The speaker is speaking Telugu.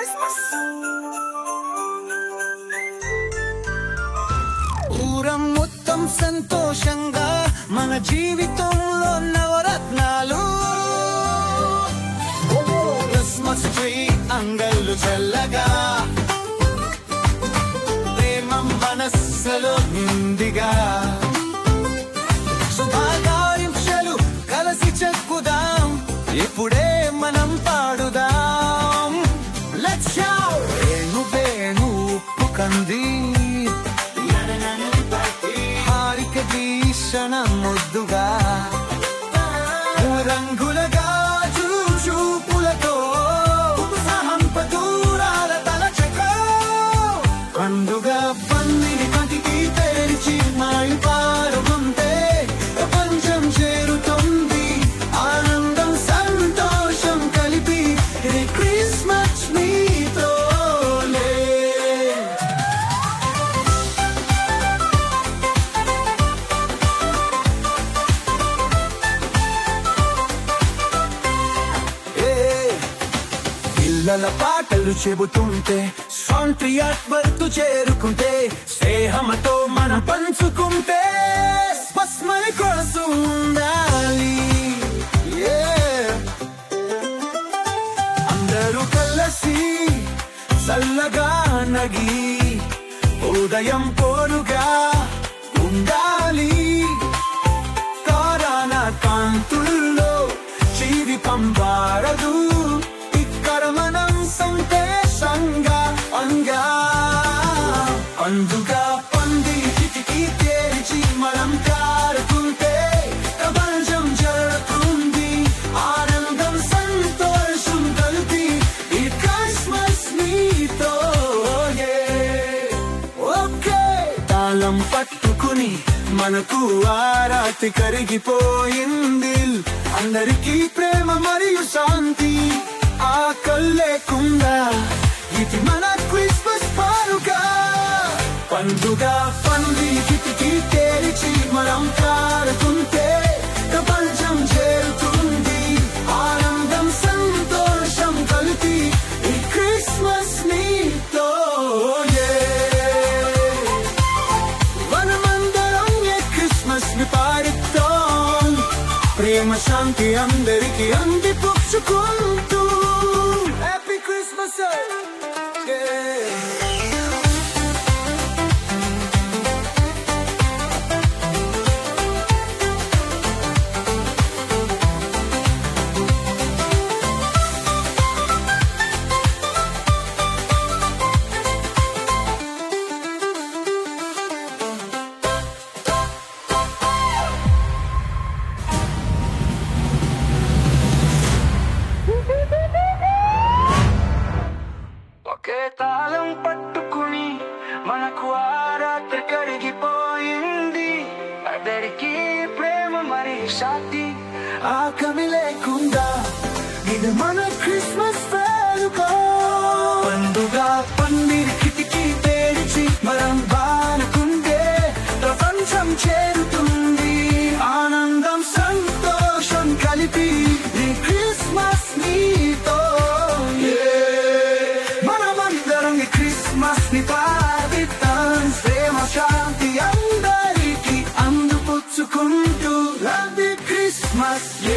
క్రిస్మస్ ఊరం మొత్తం సంతోషంగా మన జీవితంలో నవరత్నాలు క్రిస్మస్ ట్రీ అంగళ్ళు చల్లగా ప్రేమ మనస్సులో నిందిగా శుభాకాంక్షలు కలిసి చెక్కుదాం ఇప్పుడే మనం పాడుదాం Let's shout! వేణు వేణు ఉప్పు కంది హారిక భీషణ ముద్దుగా రంగుల గాజు చూపులతో ఉత్సాహం దూరాల తలచకో పండుగ పందిని కంటికి తెరిచి మాయి పారుకుంటే ప్రపంచం చేరుతుంది ఆనందం సంతోషం కలిపి ఇది క్రిస్మస్ మీతోలే ఏ పిల్లల పాటలు చెబుతుంటే సొంటి అట్వర్తు చేరుకుంటే స్నేహంతో మనం పంచుకుంటే స్పస్మని కొలుసు ఉండాలి Yeah. అందరూ కలిసి చల్లగా నగి ఉదయం పోరుగా ఉండాలి తారాన కాంతుల్లో జీవితం వారదు ఇక్కడ మనం సంతేషంగా అంగా అందుగా పంది కిటికీ తెరిచి మనం కారుకుంటే ప్రపంచం జరుగుతుంది ఆనందం సంతోషం కలిపి ఈ క్రిస్మస్ నీతో ఓకే తాళం పట్టుకుని మనకు ఆరాతి కరిగిపోయింది అందరికీ ప్రేమ మరియు శాంతి ఆకలి లేకుండా ఇది మన క్రిస్మస్ పారుక పండుగ పంది కిటికీ తెరిచి మనం కారుకుంటే ప్రపంచం చేరుతుంది ఆనందం సంతోషం కలిపి ఈ క్రిస్మస్ నీతో మనమందరం ఏ క్రిస్మస్ ని పాడుతాం ప్రేమ శాంతి అందరికి అంది పుచ్చుకుంటూ హ్యాపీ క్రిస్మస్ ఒకే తాళం పట్టుకుని మనకు ఆరాత్రి కరిగిపోయింది అందరికీ ప్రేమ మరి శాంతి ఆకలి లేకుండా ఇది మన క్రిస్మస్ వేడుక పండుగ పందిరి కిటికీ తెరిచి మనం బానుకుంటే ప్రపంచం చేరుతుంది ఆనందం సంతోషం కలిపి ఈ క్రిస్మస్ నీతో మనమందరం ఈ క్రిస్మస్ ని పాడిద్దాం ప్రేమ శాంతి అందరికీ అందుపుచ్చుకుంటూ హ్యాపీ క్రిస్మస్